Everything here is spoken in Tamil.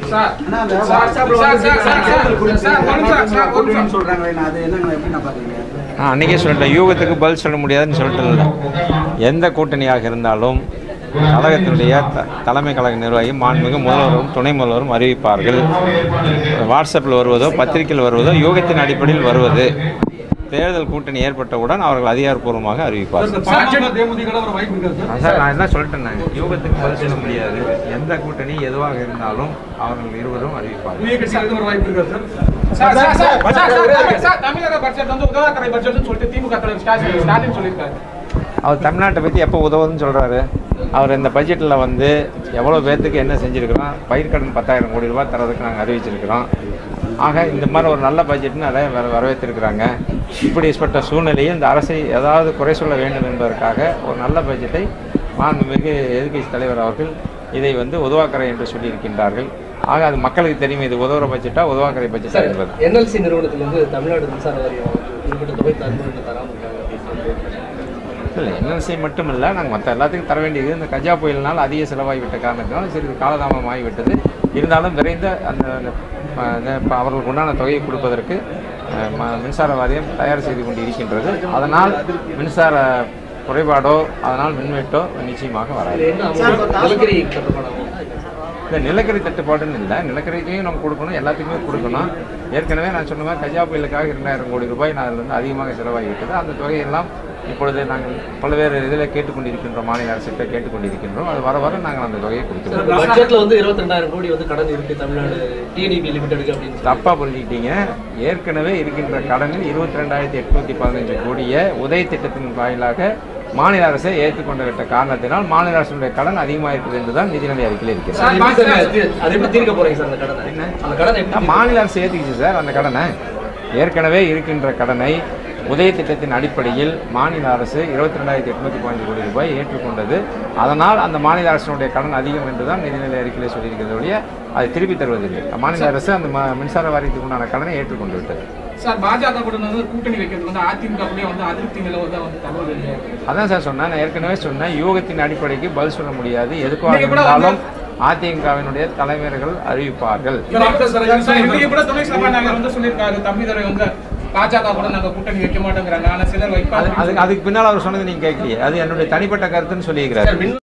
சார் ஆனா அந்த சார், வாட்ஸ்அப்ல சார், வந்து சார், சார், சார், குறிப்பிட்டு சார், ஒரு நிமிஷம், சார், ஒரு கூட்டணின்னு நிமிஷம். சொல்றாங்களே நான் அது என்னங்க எப்படி நான் பாக்குறீங்க நான் அன்றைக்கே சொல்லிட்டேன் யூகத்துக்கு பதில் சொல்ல முடியாதுன்னு சொல்லிட்டு இல்லை எந்த கூட்டணியாக இருந்தாலும் கழகத்தினுடைய த தலைமை கழக நிர்வாகி மாண்புமிகு முதல்வரும் துணை முதல்வரும் அறிவிப்பார்கள் வாட்ஸ்அப்பில் வருவதோ பத்திரிகையில் வருவதோ யூகத்தின் அடிப்படையில் வருவது தேர்தல் கூட்டணி ஏற்பட்டவுடன் அவர்கள் அதிகாரப்பூர்வமாக அறிவிப்பார்கள் சார் நான் என்ன சொல்லிட்டேன் நான் யூகத்துக்கு பதில் சொல்ல முடியாது எந்த கூட்டணி எதுவாக இருந்தாலும் அவர்கள் இருவரும் அறிவிப்பார்கள் sir, sir, sir, sir, sir, sir, தமிழக பட்ஜெட் வந்து உதவாக்கரை பட்ஜெட்னு சொல்லிட்டு திமுக தலைவர் ஸ்டாலின் ஸ்டாலின் சொல்லியிருக்காரு அவர் தமிழ்நாட்டை பற்றி எப்போ உதவுதுன்னு சொல்கிறாரு அவர் இந்த பட்ஜெட்டில் வந்து எவ்வளோ பேர்த்துக்கு என்ன செஞ்சுருக்கிறோம் பயிர்க்கடன் பத்தாயிரம் கோடி ரூபாய் தரதுக்கு நாங்கள் அறிவிச்சிருக்கிறோம் ஆக இந்த மாதிரி ஒரு நல்ல பட்ஜெட்னு நிறைய வர வரவேற்றிருக்கிறாங்க இப்படிப்பட்ட சூழ்நிலையில் இந்த அரசை ஏதாவது குறை சொல்ல வேண்டும் என்பதற்காக ஒரு நல்ல பட்ஜெட்டை மாண்புமிகு எதிர்க்கட்சி தலைவர் அவர்கள் இதை வந்து உதவாக்கரை என்று சொல்லியிருக்கின்றார்கள் ஆக அது மக்களுக்கு தெரியும் இது உதவுற பட்ஜெட்டா உதவாக்கரை பட்ஜெட்டா சார் என்பது என்எல்சி நிறுவனத்துல வந்து தமிழ்நாடு மின்சார வாரியம் வந்து குறிப்பிட்ட தொகை தரணும் தராமல் இருக்காங்க அப்படின்னு சொல்லிட்டு இல்லை என்எல்சி மட்டும் இல்லை நாங்கள் மற்ற எல்லாத்துக்கும் தர வேண்டியது இந்த கஜா புயலினால் அதிக செலவாகிவிட்ட காரணத்தினால் சிறிது காலதாமதம் ஆகிவிட்டது இருந்தாலும் விரைந்த அந்த அந்த, அஹ், இந்த ப- அவர்களுக்கு உண்டான தொகையை கொடுப்பதற்கு அஹ், ம- மின்சார வாரியம் தயார் செய்து கொண்டு இருக்கின்றது அதனால் மின்சார குறைபாடோ அதனால் மின்வெட்டோ நிச்சயமாக வராது இது என்ன அவங்க நிலக்கரி தட்டுப்பாடாகும் இந்த நிலக்கரி தட்டுப்பாடுன்னு இல்லை நிலக்கரிக்கையும் நம்ம கொடுக்கணும் எல்லாத்துக்குமே கொடுக்கணும் ஏற்கனவே நான் சொன்ன மாதிரி கஜா புயலுக்காக இரண்டாயிரம் கோடி ரூபாய் நான் அதில் வந்து அதிகமாக செலவாகிவிட்டது அந்த தொகையெல்லாம் இப்பொழுது நாங்கள் பல்வேறு இதில் கேட்டுக்கொண்டிருக்கின்றோம் மாநில அரசிட்ட கேட்டுக்கொண்டிருக்கின்றோம் அது வர வர நாங்கள் அந்த தொகையை கொடுத்துருவோம் பட்ஜெட்ல வந்து இருபத்தி ரெண்டாயிரம் கோடி வந்து கடன் இருக்கு தமிழ்நாடு டிஎன்இபி லிமிடெடுக்கு அப்படின்னு சொல்லி. தப்பாக புரிஞ்சுக்கிட்டீங்க ஏற்கனவே இருக்கின்ற கடனில் இருபத்தி ரெண்டாயிரத்தி எட்நூற்றி பதினஞ்சு கோடியை உதய திட்டத்தின் வாயிலாக மாநில அரசை ஏற்றுக்கொண்டு விட்ட காரணத்தினால் மாநில அரசுடைய கடன் அதிகமாக இருக்குது என்று தான் நிதிநிலை அறிக்கையில் இருக்கிறது அது எப்படி சார் தீ- அது எப்படி தீர்க்க போறீங்க சார் அந்த கடனை என்ன? அந்த கடனை எப்படி ஆ, மாநில அரசு ஏற்றுக்குச்சு சார் அந்த கடனை ஏற்கனவே இருக்கின்ற கடனை உதய திட்டத்தின் அடிப்படையில் மாநில அரசு இருபத்தி ரெண்டாயிரத்தி எட்நூத்தி பதினஞ்சு கோடி ரூபாய் ஏற்றுக்கொண்டது அதனால் அந்த மாநில அரசினுடைய கடன் அதிகம் என்று தான் நிதிநிலை அறிக்கையில் சொல்லியிருக்கிறது ஒழிய அதை திருப்பி தருவதில்லை மாநில அரசு அந்த ம- மின்சார வாரியத்துக்கு உண்டான கடனை ஏற்றுக்கொண்டு விட்டது சார் பாஜக கூட வந்து கூட்டணி வைக்கிறது வந்து அதிமுக கூட வந்து அதிருப்தி நிலவுதான் வந்து தகவல் வெளியாகுது. அதான் சார் சொன்னேன் நான் ஏற்கனவே சொன்னேன் யூகத்தின் அடிப்படைக்கு பதில் சொல்ல முடியாது எதுக்காக நீங்க கூட இருந்தாலும் அதிமுகவினுடைய தலைவர்கள் அறிவிப்பார்கள் சார், இவங்க கூட துணை சபாநாயகர் வந்து சொல்லியிருக்காரு தம்பிதுரை வந்து பாஜக கூட நாங்க கூட்டணி வைக்க மாட்டேங்கிறாங்க ஆனா சிலர் அது வைப்பாங்க அதுக்கு அதுக்கு பின்னால் அவர் சொன்னது நீங்க கேட்கலையே அது என்னுடைய தனிப்பட்ட கருத்துன்னு சொல்லியிருக்கிறாரு சார் மின்